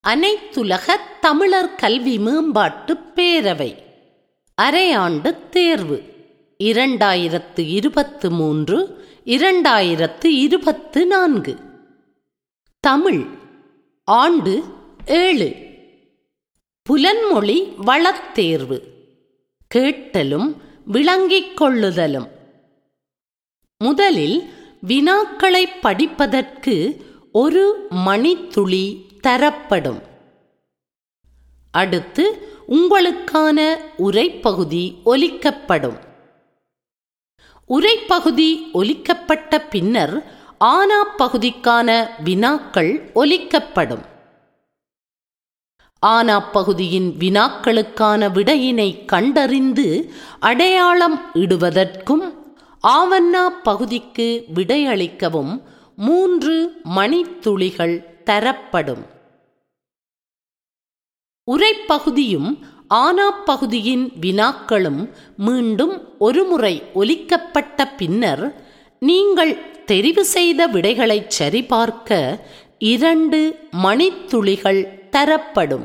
அனைத்துலக தமிழர் கல்வி மேம்பாட்டு பேரவை அரையாண்டு தேர்வு இரண்டாயிரத்து இருபத்து மூன்று இரண்டாயிரத்து இருபத்து நான்கு தமிழ் ஆண்டு ஏழு புலன்மொழி வளத்தேர்வு கேட்டலும் விளங்கிக் கொள்ளுதலும் முதலில் வினாக்களை படிப்பதற்கு ஒரு மணித்துளி தரப்படும் அடுத்து உங்களுக்கான உரைப்பகுதி ஒலிக்கப்படும் உரைப்பகுதி ஒலிக்கப்பட்ட பின்னர் ஆனா பகுதிக்கான வினாக்கள் ஒலிக்கப்படும் ஆனா பகுதியின் வினாக்களுக்கான விடையினை கண்டறிந்து அடையாளம் இடுவதற்கும் ஆவண்ணா பகுதிக்கு விடையளிக்கவும் மூன்று மணித்துளிகள் தரப்படும் உரைப்பகுதியும் ஆனா பகுதியின் வினாக்களும் மீண்டும் ஒருமுறை ஒலிக்கப்பட்ட பின்னர் நீங்கள் தெரிவு செய்த விடைகளை சரிபார்க்க இரண்டு மணித்துளிகள் தரப்படும்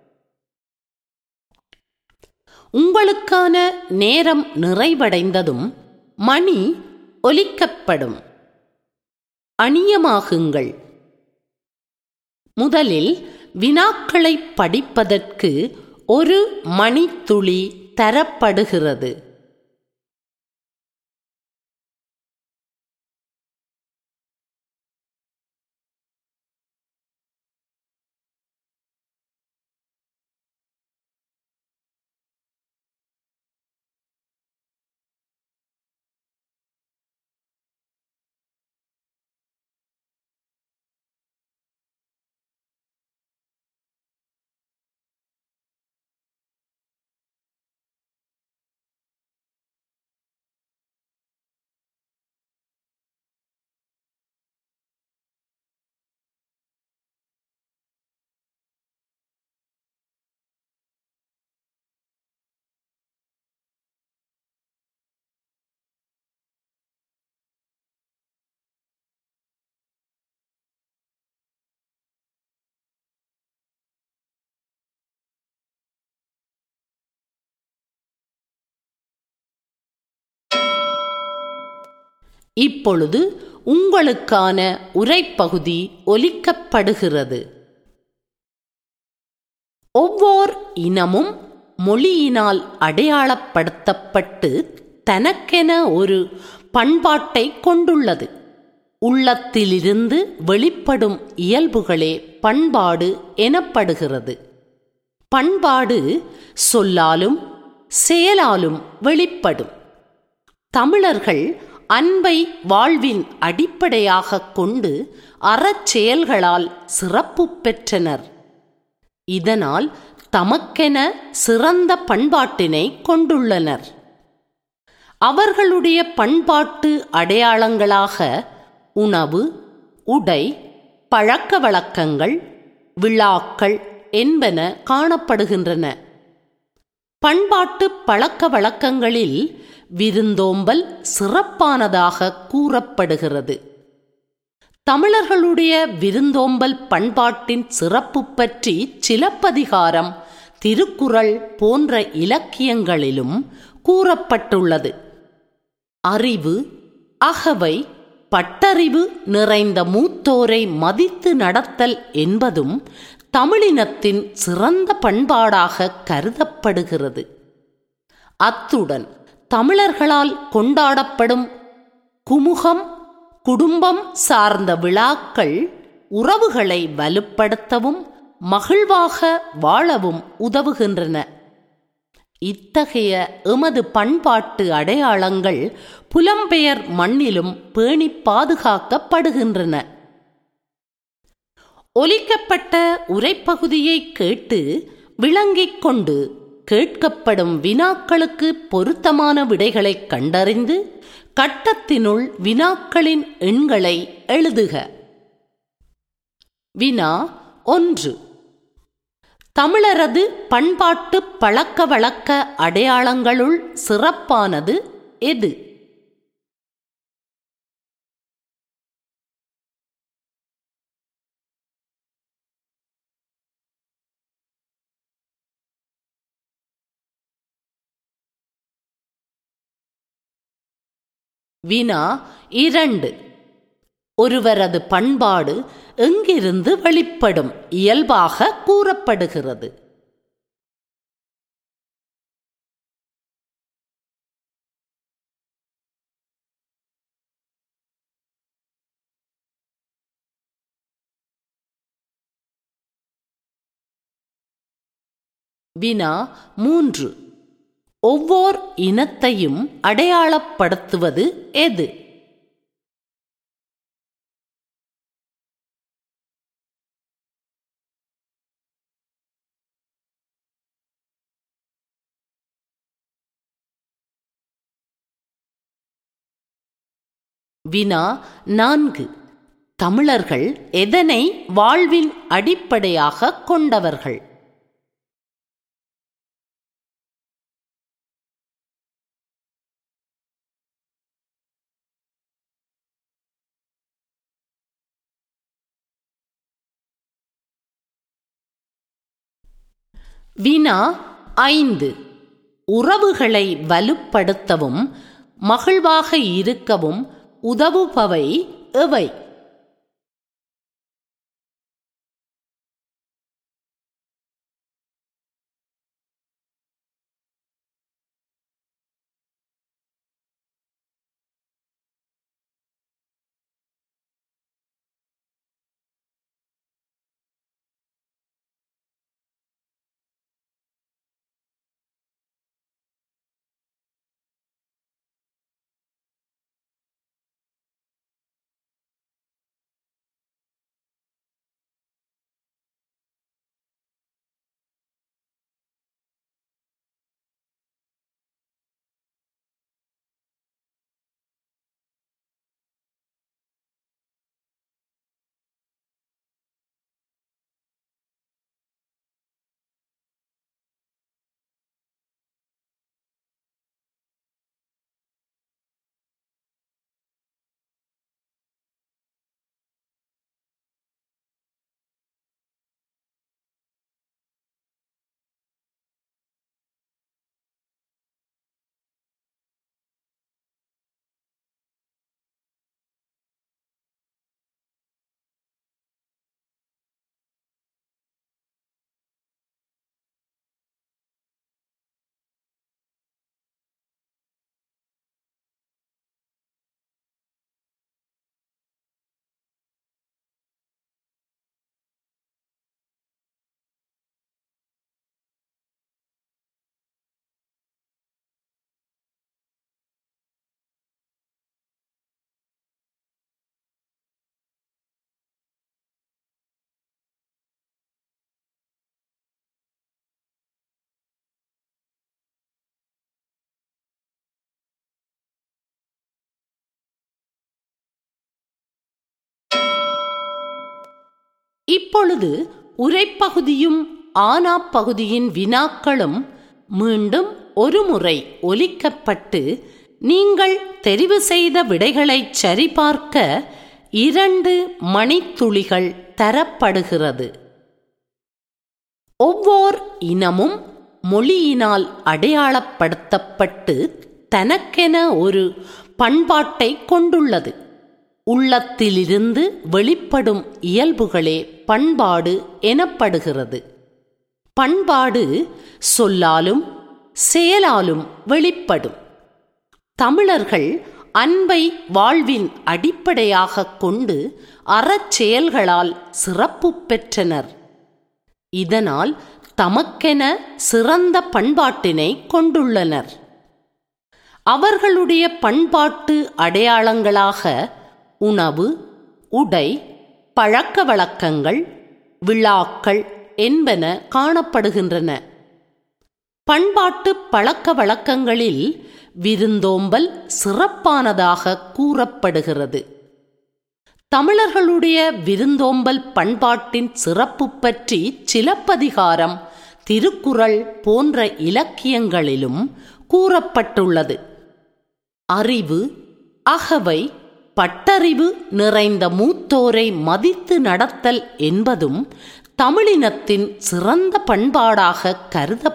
உங்களுக்கான நேரம் நிறைவடைந்ததும் மணி ஒலிக்கப்படும் அணியமாகுங்கள் முதலில் வினாக்களை படிப்பதற்கு ஒரு மணித்துளி தரப்படுகிறது இப்பொழுது உங்களுக்கான உரைப்பகுதி ஒலிக்கப்படுகிறது ஒவ்வொரு இனமும் மொழியினால் அடையாளப்படுத்தப்பட்டு தனக்கென ஒரு பண்பாட்டை கொண்டுள்ளது உள்ளத்திலிருந்து வெளிப்படும் இயல்புகளே பண்பாடு எனப்படுகிறது பண்பாடு சொல்லாலும் செயலாலும் வெளிப்படும் தமிழர்கள் அன்பை வாழ்வின் அடிப்படையாக கொண்டு அறச்செயல்களால் சிறப்பு பெற்றனர் இதனால் தமக்கென சிறந்த பண்பாட்டினை கொண்டுள்ளனர் அவர்களுடைய பண்பாட்டு அடையாளங்களாக உணவு உடை பழக்க வழக்கங்கள் விழாக்கள் என்பன காணப்படுகின்றன பண்பாட்டு பழக்க வழக்கங்களில் விருந்தோம்பல் சிறப்பானதாக கூறப்படுகிறது தமிழர்களுடைய விருந்தோம்பல் பண்பாட்டின் சிறப்பு பற்றி சிலப்பதிகாரம் திருக்குறள் போன்ற இலக்கியங்களிலும் கூறப்பட்டுள்ளது அறிவு அகவை பட்டறிவு நிறைந்த மூத்தோரை மதித்து நடத்தல் என்பதும் தமிழினத்தின் சிறந்த பண்பாடாக கருதப்படுகிறது அத்துடன் தமிழர்களால் கொண்டாடப்படும் குமுகம் குடும்பம் சார்ந்த விழாக்கள் உறவுகளை வலுப்படுத்தவும் மகிழ்வாக வாழவும் உதவுகின்றன இத்தகைய எமது பண்பாட்டு அடையாளங்கள் புலம்பெயர் மண்ணிலும் பேணி பாதுகாக்கப்படுகின்றன ஒலிக்கப்பட்ட உரைப்பகுதியை கேட்டு விளங்கிக் கொண்டு கேட்கப்படும் வினாக்களுக்கு பொருத்தமான விடைகளை கண்டறிந்து கட்டத்தினுள் வினாக்களின் எண்களை எழுதுக வினா ஒன்று தமிழரது பண்பாட்டு பழக்க வழக்க அடையாளங்களுள் சிறப்பானது எது வினா இரண்டு ஒருவரது பண்பாடு எங்கிருந்து வெளிப்படும் இயல்பாக கூறப்படுகிறது வினா மூன்று ஒவ்வோர் இனத்தையும் அடையாளப்படுத்துவது எது வினா நான்கு தமிழர்கள் எதனை வாழ்வின் அடிப்படையாக கொண்டவர்கள் வினா ஐந்து உறவுகளை வலுப்படுத்தவும் மகிழ்வாக இருக்கவும் உதவுபவை எவை இப்பொழுது உரைப்பகுதியும் ஆனா பகுதியின் வினாக்களும் மீண்டும் ஒருமுறை ஒலிக்கப்பட்டு நீங்கள் தெரிவு செய்த விடைகளை சரிபார்க்க இரண்டு மணித்துளிகள் தரப்படுகிறது ஒவ்வோர் இனமும் மொழியினால் அடையாளப்படுத்தப்பட்டு தனக்கென ஒரு பண்பாட்டை கொண்டுள்ளது உள்ளத்திலிருந்து வெளிப்படும் இயல்புகளே பண்பாடு எனப்படுகிறது பண்பாடு சொல்லாலும் செயலாலும் வெளிப்படும் தமிழர்கள் அன்பை வாழ்வின் அடிப்படையாக கொண்டு அறச்செயல்களால் சிறப்பு பெற்றனர் இதனால் தமக்கென சிறந்த பண்பாட்டினை கொண்டுள்ளனர் அவர்களுடைய பண்பாட்டு அடையாளங்களாக உணவு உடை பழக்க வழக்கங்கள் விழாக்கள் என்பன காணப்படுகின்றன பண்பாட்டு பழக்க வழக்கங்களில் விருந்தோம்பல் சிறப்பானதாக கூறப்படுகிறது தமிழர்களுடைய விருந்தோம்பல் பண்பாட்டின் சிறப்பு பற்றி சிலப்பதிகாரம் திருக்குறள் போன்ற இலக்கியங்களிலும் கூறப்பட்டுள்ளது அறிவு அகவை பட்டறிவு நிறைந்த மூத்தோரை மதித்து நடத்தல் என்பதும் தமிழினத்தின் சிறந்த பண்பாடாக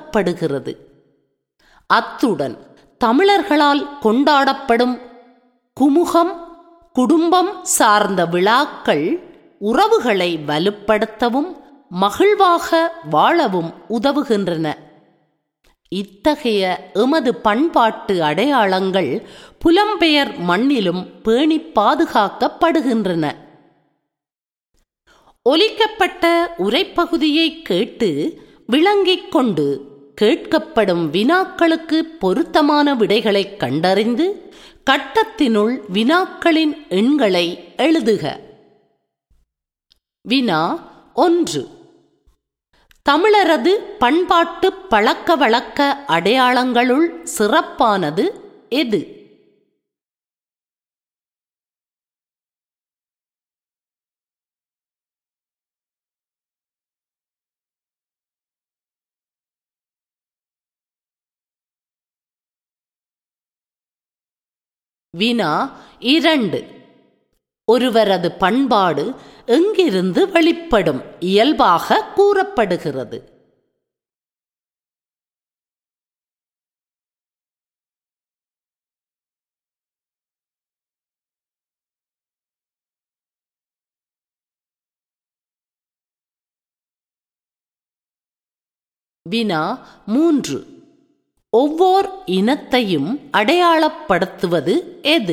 கருதப்படுகிறது அத்துடன் தமிழர்களால் கொண்டாடப்படும் குமுகம் குடும்பம் சார்ந்த விழாக்கள் உறவுகளை வலுப்படுத்தவும் மகிழ்வாக வாழவும் உதவுகின்றன இத்தகைய எமது பண்பாட்டு அடையாளங்கள் புலம்பெயர் மண்ணிலும் பேணி பாதுகாக்கப்படுகின்றன ஒலிக்கப்பட்ட உரைப்பகுதியை கேட்டு விளங்கிக் கொண்டு கேட்கப்படும் வினாக்களுக்கு பொருத்தமான விடைகளை கண்டறிந்து கட்டத்தினுள் வினாக்களின் எண்களை எழுதுக வினா ஒன்று தமிழரது பண்பாட்டு பழக்க வழக்க அடையாளங்களுள் சிறப்பானது எது வினா இரண்டு ஒருவரது பண்பாடு எங்கிருந்து வெளிப்படும் இயல்பாக கூறப்படுகிறது வினா மூன்று ஒவ்வோர் இனத்தையும் அடையாளப்படுத்துவது எது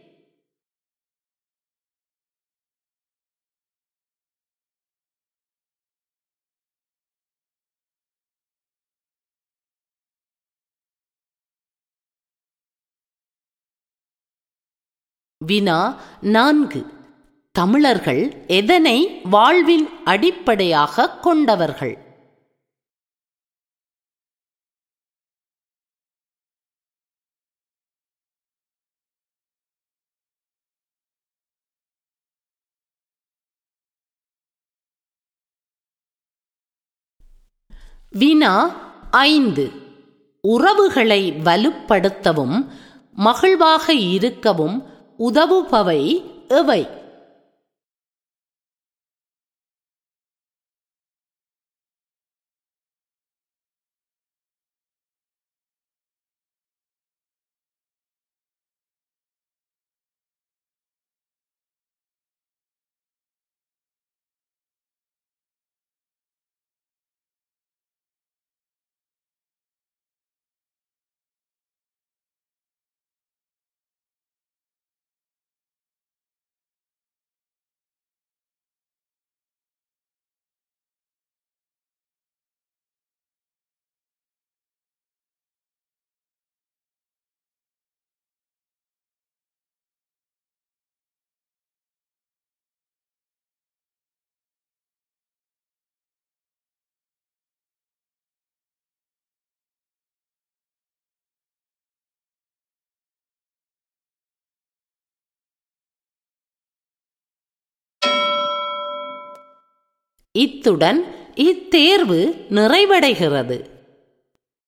வினா நான்கு தமிழர்கள் எதனை வாழ்வின் அடிப்படையாக கொண்டவர்கள் வினா ஐந்து உறவுகளை வலுப்படுத்தவும் மகிழ்வாக இருக்கவும் உதவுபவை எவை இத்துடன் இத்தேர்வு நிறைவடைகிறது